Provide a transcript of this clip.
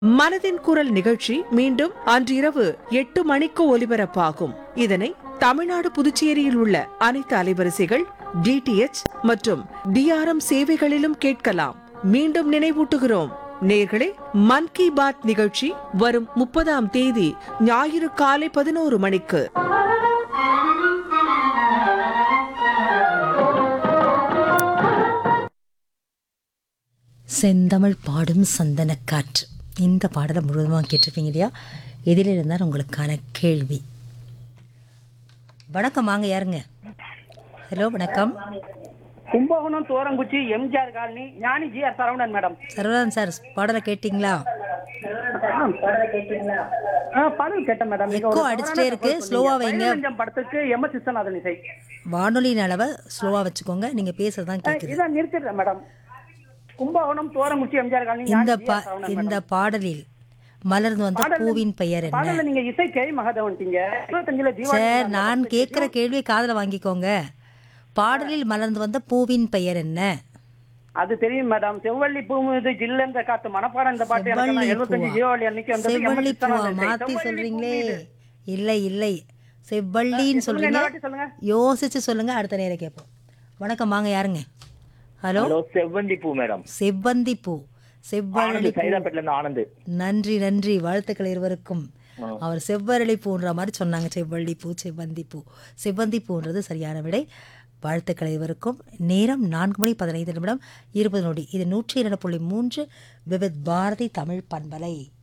மனதின் குரல் நிகழ்ச்சி மீண்டும் அன்றிரவு எட்டு மணிக்கு ஒலிபரப்பாகும் இதனை தமிழ்நாடு புதுச்சேரியில் உள்ள அனைத்து அலைவரிசைகள் டிடிஎச் மற்றும் டிஆர்எம் சேவைகளிலும் கேட்கலாம் மீண்டும் நினைவூட்டுகிறோம் நேர்களே மன் கி பாத் நிகழ்ச்சி வரும் முப்பதாம் தேதி ஞாயிறு காலை பதினோரு மணிக்கு செந்தமிழ் பாடும் சந்தனக்காற்று இந்த பாடலை முழுவதுமாக கேட்டிருப்பீங்க இல்லையா எதில் இருந்தால் உங்களுக்கான கேள்வி வணக்கம் வாங்க யாருங்க ஹலோ வணக்கம் கும்பகோணம் தோரங்குச்சி MGR colony Gnani G R Saravanan madam Saravanan sir பாடலை கேட்டிங்களா ஆ, பாடல் கேட்டேன் மேடம் நீங்க எக்கோ ஒரு அடிச்சிட்டே தவறான இருக்கு, தகவல் ஸ்லோவா சொன்னீங்க. வைங்க. பைரவஞ்சம் படத்துக்கு எம் எஸ் விஸ்வநாதன் இசை வானொலியின் அளவை ஸ்லோவாக வச்சுக்கோங்க நீங்கள் பேசுறது தான் ஆ, கேட்குது இதான் நிறுத்திடுறேன் மேடம் கும்பகோணம் தோரங்குச்சி எம்ஜிஆர் காலனி ஞானி இந்த ஜி பா ஆர் சரவணன் இந்த மேடம். பாடலில் மலர்ந்து வந்த பாடல்ல- பூவின் பெயர் என்ன பாடல்ல நீங்க இசை கே மகாதேவன்ட்டீங்க இருபத்தஞ்சுல தீபாவளி சார் நாள் நான் படத்துக்கு கேட்குற கேள்வியை காதில் வாங்கிக்கோங்க பாடலில் மலர்ந்து வந்த பூவின் பெயர் என்ன அது தெரியும் மேடம் செவ்வள்ளி பூ இது ஜில்லென்ற காத்து மனப்பாடம் இந்த பாட்டு எனக்கு செவ்வள்ளி எழுபத்தஞ்சு பூவா? தீபாவளி அன்னைக்கு வந்தது எம் எஸ் செவ்வள்ளி பூவா விஸ்வநாதன் இசை. மாத்தி செவ்வள்ளி சொல்றீங்களே பூ இது. இல்லை இல்லை செவ்வள்ளின்னு சொல்லுங்க, சொல்றீங்க இன்னொரு வாட்டி சொல்லுங்க யோசிச்சு சொல்லுங்க அடுத்த நேரம் கேட்போம் வணக்கம் வாங்க யாருங்க ஹலோ ஹலோ செவ்வந்தி பூ மேடம் செவ்வந்தி பூ செவ்வரளி ஆனந்த் பூ சைதாப்பேட்ல இருந்து ஆனந்த் நன்றி நன்றி வாழ்த்துக்கள் இருவருக்கும் அவர் செவ்வரளி பூன்ற மாதிரி சொன்னாங்க செவ்வள்ளி பூ செவ்வந்தி பூ செவ்வந்தி பூன்றது சரியான விடை வாழ்த்துக்கள் இருவருக்கும் நேரம் நான்கு மணி பதினைந்து நிமிடம் இருபது நொடி இது நூற்றி இரண்டு புள்ளி மூன்று விவித் பாரதி தமிழ் பண்பலை